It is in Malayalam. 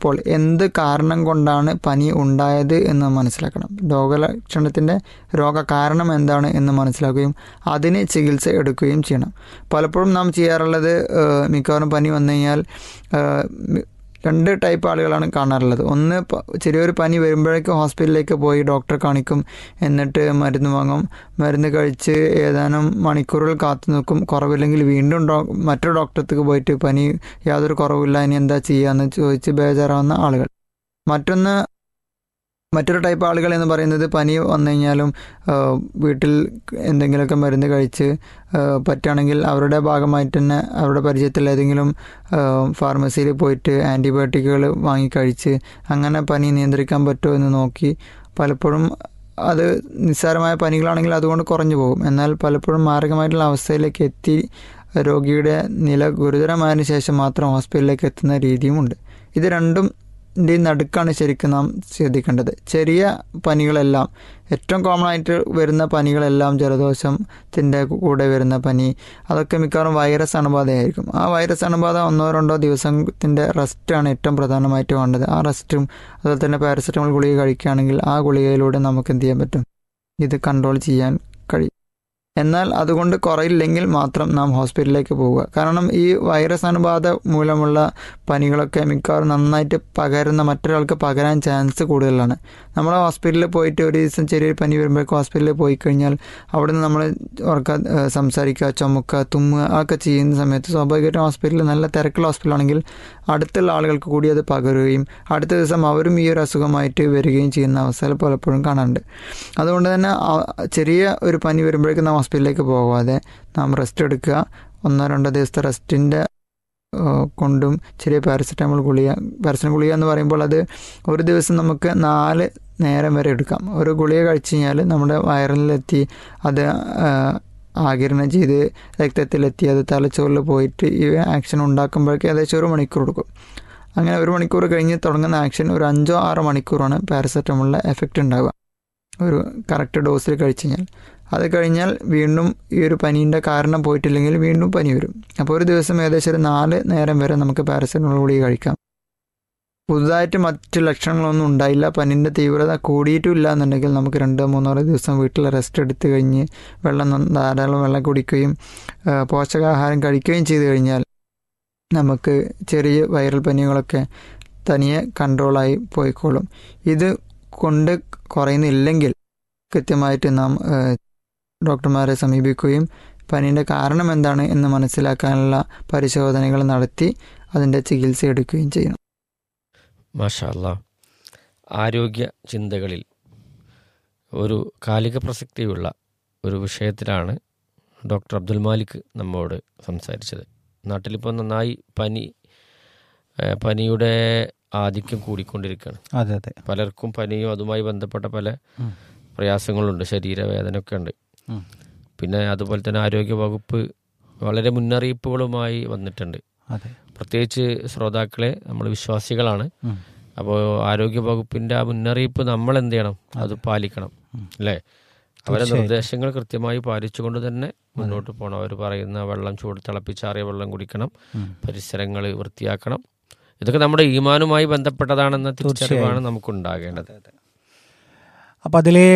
അപ്പോൾ എന്ത് കാരണം കൊണ്ടാണ് പനി ഉണ്ടായത് എന്ന് മനസ്സിലാക്കണം രോഗലക്ഷണത്തിൻ്റെ രോഗകാരണം എന്താണ് എന്ന് മനസ്സിലാക്കുകയും അതിന് ചികിത്സ എടുക്കുകയും ചെയ്യണം പലപ്പോഴും നാം ചെയ്യാറുള്ളത് ഏഹ്, മിക്കവാറും പനി വന്നു കഴിഞ്ഞാൽ ഏഹ്, മി- രണ്ട് ടൈപ്പ് ആളുകളാണ് കാണാറുള്ളത് ഒന്ന് പ- ചെറിയൊരു പനി വരുമ്പോഴേക്കും ഹോസ്പിറ്റലിലേക്ക് പോയി ഡോക്ടറെ കാണിക്കും എന്നിട്ട് മരുന്ന് വാങ്ങും മരുന്ന് കഴിച്ച് ഏതാനും മണിക്കൂറുകൾ കാത്തു നിൽക്കും കുറവില്ലെങ്കിൽ വീണ്ടും ഡോ മറ്റൊരു ഡോക്ടർക്ക് പോയിട്ട് പനി യാതൊരു കുറവില്ല ഇനി എന്താ ചെയ്യാന്ന് ചോദിച്ച് ബേജാറാവുന്ന ആളുകൾ മറ്റൊന്ന് മറ്റൊരു ടൈപ്പ് ആളുകൾ എന്ന് പറയുന്നത് പനി വന്നു കഴിഞ്ഞാലും ആ, വീട്ടിൽ എന്തെങ്കിലുമൊക്കെ മരുന്ന് കഴിച്ച് ആ, പറ്റുകയാണെങ്കിൽ അവരുടെ ഭാഗമായിട്ട് തന്നെ അവരുടെ പരിചയത്തിൽ ഏതെങ്കിലും ഫാർമസിയിൽ പോയിട്ട് ആൻറ്റിബയോട്ടിക്കുകൾ വാങ്ങി കഴിച്ച് അങ്ങനെ പനി നിയന്ത്രിക്കാൻ പറ്റുമോ എന്ന് നോക്കി പലപ്പോഴും അത് നിസ്സാരമായ പനികളാണെങ്കിൽ അതുകൊണ്ട് കുറഞ്ഞു പോകും എന്നാൽ പലപ്പോഴും മാരകമായിട്ടുള്ള അവസ്ഥയിലേക്ക് എത്തി രോഗിയുടെ നില ഗുരുതരമായതിനു ശേഷം മാത്രം ഹോസ്പിറ്റലിലേക്ക് എത്തുന്ന രീതിയുമുണ്ട് ഇത് രണ്ടും ൻ്റെ നടുക്കാണ് ശരിക്കും നാം ശ്രദ്ധിക്കേണ്ടത് ചെറിയ പനികളെല്ലാം ഏറ്റവും കോമൺ ആയിട്ട് വരുന്ന പനികളെല്ലാം ജലദോഷത്തിൻ്റെ കൂടെ വരുന്ന പനി അതൊക്കെ മിക്കവാറും വൈറസ് അണുബാധയായിരിക്കും ആ വൈറസ് അണുബാധ ഒന്നോ രണ്ടോ ദിവസത്തിൻ്റെ റെസ്റ്റാണ് ഏറ്റവും പ്രധാനമായിട്ട് വേണ്ടത് ആ റെസ്റ്റും അതുപോലെ തന്നെ പാരസെറ്റമോൾ ഗുളിക കഴിക്കുകയാണെങ്കിൽ ആ ഗുളികയിലൂടെ നമുക്ക് എന്ത് ചെയ്യാൻ പറ്റും ഇത് കൺട്രോൾ ചെയ്യാൻ കഴിയും എന്നാൽ അതുകൊണ്ട് കുറയില്ലെങ്കിൽ മാത്രം നാം ഹോസ്പിറ്റലിലേക്ക് പോവുക കാരണം ഈ വൈറസ് അണുബാധ മൂലമുള്ള പനികളൊക്കെ മിക്കവാറും നന്നായിട്ട് പകരുന്ന മറ്റൊരാൾക്ക് പകരാൻ ചാൻസ് കൂടുതലാണ് നമ്മൾ ഹോസ്പിറ്റലിൽ പോയിട്ട് ഒരു ദിവസം ചെറിയൊരു പനി വരുമ്പോഴേക്കും ഹോസ്പിറ്റലിൽ പോയി കഴിഞ്ഞാൽ അവിടുന്ന് നമ്മൾ ഉറക്ക ഏഹ് സംസാരിക്കുക ചുമക്കുക തുമ്മുക അതൊക്കെ ചെയ്യുന്ന സമയത്ത് സ്വാഭാവികമായിട്ടും ഹോസ്പിറ്റലിൽ നല്ല തിരക്കുള്ള ഹോസ്പിറ്റലാണെങ്കിൽ അടുത്തുള്ള ആളുകൾക്ക് കൂടി അത് പകരുകയും അടുത്ത ദിവസം അവരും ഈ ഒരു അസുഖമായിട്ട് വരികയും ചെയ്യുന്ന അവസ്ഥകൾ പലപ്പോഴും കാണാറുണ്ട് അതുകൊണ്ട് തന്നെ ആ- ചെറിയ ഒരു പനി വരുമ്പോഴേക്കും നാം ഹോസ്പിറ്റലിലേക്ക് പോകാതെ നാം റെസ്റ്റ് എടുക്കുക ഒന്നോ രണ്ടോ ദിവസത്തെ റെസ്റ്റിൻ്റെ കൊണ്ടും ചെറിയ പാരസെറ്റമോൾ ഗുളിക പാരസെറ്റമോൾ ഗുളിക എന്ന് പറയുമ്പോൾ അത് ഒരു ദിവസം നമുക്ക് നാല് നേരം വരെ എടുക്കാം ഒരു ഗുളിക കഴിച്ചു കഴിഞ്ഞാൽ നമ്മുടെ വയറിലെത്തി അത് ആ, ആകിരണം ചെയ്ത് രക്തത്തിലെത്തി അത് തലച്ചോറിൽ പോയിട്ട് ഈ ആക്ഷൻ ഉണ്ടാക്കുമ്പോഴേക്കും ഏകദേശം ഒരു മണിക്കൂർ എടുക്കും അങ്ങനെ ഒരു മണിക്കൂർ കഴിഞ്ഞ് തുടങ്ങുന്ന ആക്ഷൻ ഒരു അഞ്ചോ ആറോ മണിക്കൂറാണ് പാരസെറ്റമോളിൻ്റെ എഫക്റ്റ് ഉണ്ടാവുക ഒരു കറക്റ്റ് ഡോസിൽ കഴിച്ചു കഴിഞ്ഞാൽ അത് കഴിഞ്ഞാൽ വീണ്ടും ഈ ഒരു പനീൻ്റെ കാരണം പോയിട്ടില്ലെങ്കിൽ വീണ്ടും പനി വരും അപ്പോൾ ഒരു ദിവസം ഏകദേശം ഒരു നാല് നേരം വരെ നമുക്ക് പാരസെറ്റമോൾ ഗുളിക കഴിക്കാം പുതുതായിട്ട് മറ്റ് ലക്ഷണങ്ങളൊന്നും ഉണ്ടായില്ല പനിൻ്റെ തീവ്രത കൂടിയിട്ടുമില്ല എന്നുണ്ടെങ്കിൽ നമുക്ക് രണ്ടോ മൂന്നോ ദിവസം വീട്ടിൽ റെസ്റ്റ് എടുത്ത് കഴിഞ്ഞ് വെള്ളം നന്ന- ധാരാളം വെള്ളം കുടിക്കുകയും ആ, പോഷകാഹാരം കഴിക്കുകയും ചെയ്തു കഴിഞ്ഞാൽ നമുക്ക് ചെറിയ വൈറൽ പനികളൊക്കെ തനിയെ കൺട്രോളായി പോയിക്കോളും ഇത് കൊണ്ട് കുറയുന്നില്ലെങ്കിൽ കൃത്യമായിട്ട് നാം ആ, ഡോക്ടർമാരെ സമീപിക്കുകയും പനീൻ്റെ കാരണം എന്താണ് എന്ന് മനസ്സിലാക്കാനുള്ള പരിശോധനകൾ നടത്തി അതിൻ്റെ ചികിത്സ എടുക്കുകയും ചെയ്യണം മാഷാ അല്ലാ ആരോഗ്യ ചിന്തകളിൽ ഒരു കാലിക പ്രസക്തിയുള്ള ഒരു വിഷയത്തിലാണ് ഡോക്ടർ അബ്ദുൽ മാലിക് നമ്മോട് സംസാരിച്ചത് നാട്ടിലിപ്പോൾ നന്നായി പനി ഏഹ് പനിയുടെ ആധിക്യം കൂടിക്കൊണ്ടിരിക്കുകയാണ് അതെ അതെ പലർക്കും പനിയും അതുമായി ബന്ധപ്പെട്ട പല ഉം. പ്രയാസങ്ങളുണ്ട് ശരീരവേദനയൊക്കെ ഉണ്ട് ഉം. പിന്നെ അതുപോലെ തന്നെ ആരോഗ്യ വകുപ്പ് വളരെ മുന്നറിയിപ്പുകളുമായി വന്നിട്ടുണ്ട് അതെ പ്രത്യേകിച്ച് ശ്രോതാക്കളെ നമ്മൾ വിശ്വാസികളാണ് ഉം. അപ്പോൾ ആരോഗ്യ വകുപ്പിന്റെ ആ മുന്നറിയിപ്പ് നമ്മൾ എന്ത് ചെയ്യണം അത് പാലിക്കണം ഉം. അല്ലേ അവരെ തീർച്ചയായിട്ടും. നിർദ്ദേശങ്ങൾ കൃത്യമായി പാലിച്ചുകൊണ്ട് തന്നെ മുന്നോട്ട് പോകണം അവർ പറയുന്ന വെള്ളം ചൂട് തിളപ്പിച്ചാറിയ വെള്ളം കുടിക്കണം ഉം. പരിസരങ്ങൾ വൃത്തിയാക്കണം ഇതൊക്കെ നമ്മുടെ ഈമാനുമായി ബന്ധപ്പെട്ടതാണെന്ന തിരിച്ചറിവാണ് തീർച്ചയായും. നമുക്ക് ഉണ്ടാകേണ്ടത് അപ്പം അതിലെ